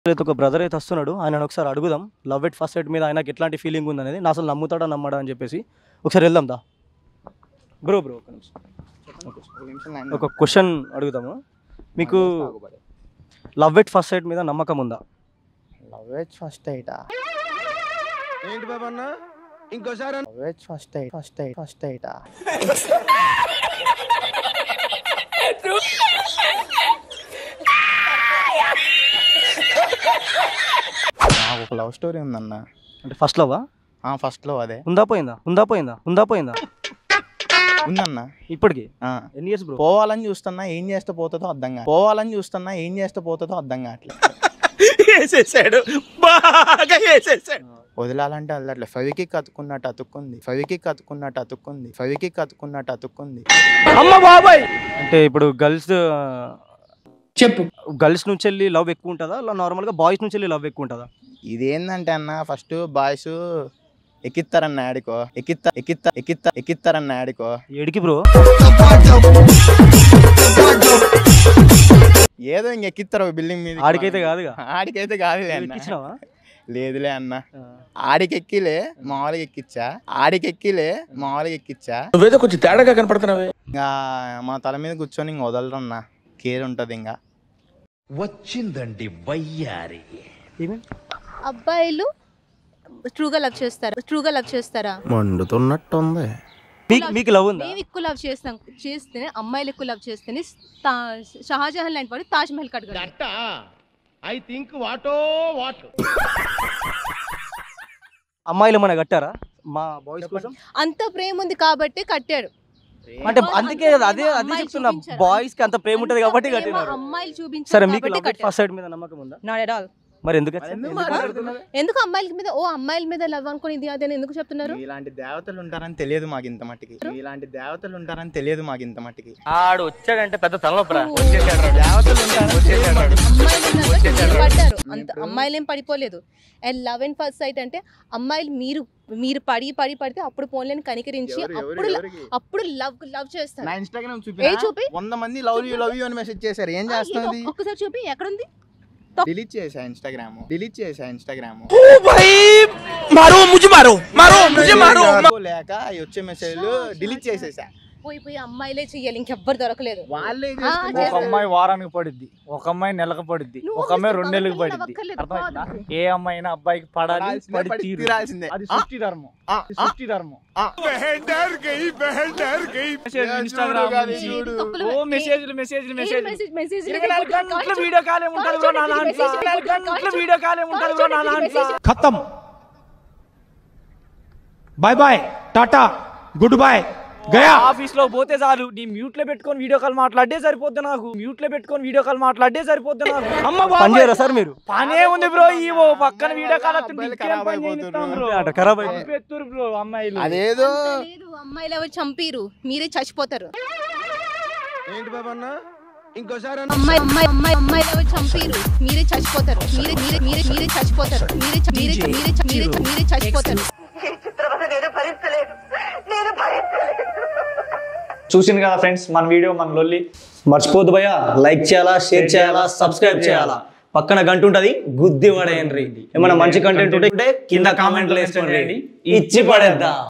అయితే ఒక బ్రదర్ అయితే వస్తున్నాడు ఆయన ఒకసారి అడుగుదాం లవ్ ఎట్ ఫస్ట్ సైట్ మీద ఆయనకి ఎట్లాంటి ఫీలింగ్ ఉంది అనేది నా అసలు నమ్ముతాడా నమ్మడా అని చెప్పేసి ఒకసారి వెళ్దాం దా బ్రో బ్రో ఒక నిమిషం ఒక క్వశ్చన్ అడుగుదాము మీకు లవ్ ఎట్ ఫస్ట్ సైట్ మీద నమ్మకం ఉందా లవ్ ఎట్ ఫస్ట్ ఎయిటా ఏంటి బాబా అన్న ఇంకోసారి love at first eight first eight first ఎయిటా నాకు ఒక లవ్ స్టోరీ ఉందన్న అంటే ఫస్ట్ లవా ఆ ఫస్ట్ లో అదే ఉందా పోయిందా ఉందా పోయిందా ఉందా పోయిందా ఉందన్న ఇప్పటికి ఆ. ఎన్ని ఇయర్స్ బ్రో పోవాలని చూస్తున్నా ఏం చేస్తే పోతుందో అర్థం కాదు పోవాలని చూస్తున్నా ఏం చేస్తే పోతుందో అర్థం కావట్లేదు వేసేసాడు బాగా వేసేసాడు వదిలాలంటే వదలట్లే ఫవికి కతుకున్నట్టు అతుక్కుంది ఫవికి కతుకున్నట్టు అతుక్కుంది ఫవికి కతుకున్నట్టు అతుక్కుంది అమ్మ బాబాయ్ అంటే ఇప్పుడు గర్ల్స్ చెప్పు గర్ల్స్ నుంచి వెళ్ళి లవ్ ఎక్కువ ఉంటుందా అలా నార్మల్గా బాయ్స్ నుంచి వెళ్ళి లవ్ ఎక్కువ ఉంటుందా ఇదేందంటే అన్న ఫస్ట్ బాయ్స్ ఎక్కిస్తారన్న ఆడికో ఎక్కిత్త ఎక్కిత్త ఎక్కిత్త ఎక్కిస్తారన్న ఆడికో ఏడికి బ్రో ఏదో ఇంక ఎక్కిస్తారు బిల్డింగ్ మీద ఆడికైతే కాదుగా ఆడికైతే కాదులే అన్న ఎక్కించినావా లేదులే అన్న ఆడికి ఎక్కిలే మామూలుగా ఎక్కిచ్చా ఆడికి ఎక్కిలే మామూలుగా ఎక్కిచ్చా నువ్వేదో కొంచెం తేడాగా కనపడుతున్నావే ఇంకా మా తల మీద కూర్చొని ఇంక వదలరన్న కేర్ ఉంటుంది ఇంకా వచ్చిందండి వయ్యారి ఏమేం అబ్బాయిలు ట్రూగా లవ్ చేస్తారా ట్రూగా లవ్ చేస్తారా మండుతున్నట్టుంది మీకు మీకు లవ్ ఉందా మేము ఎక్కువ లవ్ చేస్తాం చేస్తేనే అమ్మాయిలు ఎక్కువ లవ్ చేస్తేనే తా- షాజహాన్ లాంటి వాడు తాజ్ మహల్ కట్టగలడు ఐ థింక్ వాటో వాట్ అమ్మాయిలు ఏమైనా కట్టారా మా బాయ్స్ కోసం అంత ప్రేమ ఉంది కాబట్టి కట్టాడు అంటే అంత అందుకే కదా, అదే అదే అమ్మాయిలు చెప్తున్నా చూపించారు. బాయ్స్ కి అంత ప్రేమ ఉంటది కాబట్టి ప్రేమ కట్టినారు అమ్మాయిలు చూపించారు సరే మీకు కాబట్టి లవ్ కట్టారు ఫస్ట్ సైడ్ మీద నమ్మకం ఉందా నాట్ ఎట్ ఆల్ మరి ఎందుకు వచ్చింది? ఎందుకు ఎందుకు మాట్లాడుతున్నారు? ఎందుకు అమ్మాయిల మీద ఓ అమ్మాయిల మీద లవ్ అనుకుని ఇది అది అని ఎందుకు చెప్తున్నారు ఇలాంటి దేవతలు ఉంటారని తెలియదు మాకు ఇంత మట్టికి ఇలాంటి దేవతలు ఉంటారని తెలియదు మాకు ఇంత మట్టికి ఆడు వచ్చాడంటే పెద్ద తలనొప్పరా దేవతలు ఉంటారని తెలియదు మాకు. అమ్మాయిలు ఉన్నారు, మీరు పడ్డారు అంత అమ్మాయిలు ఏం పడిపోలేదు and love and first sight అంటే అమ్మాయిలు మీరు మీరు పడి పడి పడితే అప్పుడు ఫోన్లను కనికరించి ఎవరు, ఎవరు, అప్పుడు ఎవరికి? అప్పుడు లవ్ లవ్ చేస్తారు నా ఇన్స్టాగ్రామ్ ఏ చూపి చూపి? వంద మంది లవ్ యూ లవ్ యూ అని మెసేజ్ చేశారు ఏం ఆ, ఇది చేస్తుంది ఒక్కసారి చూపి ఎక్కడుంది డిలీట్ చేసా ఇన్స్టాగ్రామ్ డిలీట్ చేసా ఇన్స్టాగ్రామ్ మారో ముజి మారో మారో ముజి మారో లేక అవి వచ్చే మెసేజ్లు డిలీట్ చేసేసా పోయి పోయి అమ్మాయిలే చెయ్యాలి ఇంకెవ్వరు దొరకలేదు వాళ్ళే ఆ, చేస్తున్నారు. ఒక చేస్తారు. అమ్మాయి వారానికి పడిద్ది ఒక అమ్మాయి నెలకు పడిద్ది నువ్వు ఒక అమ్మాయి ఒకసారి రెండు నెలలకు పక్కన పడిద్ది నవ్వక్కర్లేదు, అర్థమైందా పోదు. ఏ అమ్మాయి అయినా అబ్బాయికి పడాలి పడాల్సిందే, పడి పడి తీరు తీరాల్సిందే. అది ఆ, సృష్టి ధర్మం ఆ, అది ఆ, సృష్టి ధర్మం ఆ. మెసేజ్ ఏ ఇన్స్టాగ్రామ్ చూడు గాని నుంచి చూడు. తప్పులు ఓ ఏ- మెసేజ్లు మెసేజ్లు ఏ మెసేజ్ మెసేజ్ మెసేజ్ ఇరవై నాలుగు గంటల వీడియో కాల్ ఏముంటది బ్రో నా దాంట్లో మెసేజ్ ఇరవై నాలుగు గంటల వీడియో కాల్ ఏముంటది బ్రో నా దాంట్లో खत्म बाय बाय टाटा गुड बाय गया ఆఫీస్ లో పోతే చాలు నీ మ్యూట్ లో పెట్టుకొని వీడియో కాల్ మాట్లాడే సరిపోద్ది నాకు మ్యూట్ లో పెట్టుకొని వీడియో కాల్ మాట్లాడే సరిపోద్ది నాకు అమ్మ పని బాబాయ్. చేయరా సార్ మీరు పనే ఉంది బ్రో ఈ ఓ పక్కన వీడియో కాల్ వస్తుంది అబ్బాయిలు ఇంకేం ఖరాబ్ పని అయిపోతుర్రు. చేయిస్తాం బ్రో అంతే అట, ఖరాబ్ అయిపోతుర్రు. చంపేస్తుర్రు బ్రో అమ్మాయిలు అదేదో లేదు అమ్మాయిలు ఎవరు చంపిరు మీరే చచ్చిపోతారు ఏంటి బాబా అన్న ఇంకోసారి అమ్మాయి అమ్మాయి అమ్మాయి అమ్మాయిలు ఎవరు చంపిరు మీరే చచ్చిపోతారు మీరే మీరే మీరే మీరే చచ్చిపోతారు మీరే చ- మీరే చ- మీరే చ- మీరే చ- మీరే చచ్చిపోతారు చూసింది కదా ఫ్రెండ్స్ మన వీడియో మన లొల్లి మర్చిపోద్దు భయ్యా లైక్ చేయాలా షేర్ చేయాలా సబ్స్క్రైబ్ చేయాలా పక్కన గంట ఉంటది గుద్ది పడేయండి ఏమైనా మంచి కంటెంట్ ఉంటే కింద కామెంట్లు వేసుకోండి ఇచ్చి పడేద్దాం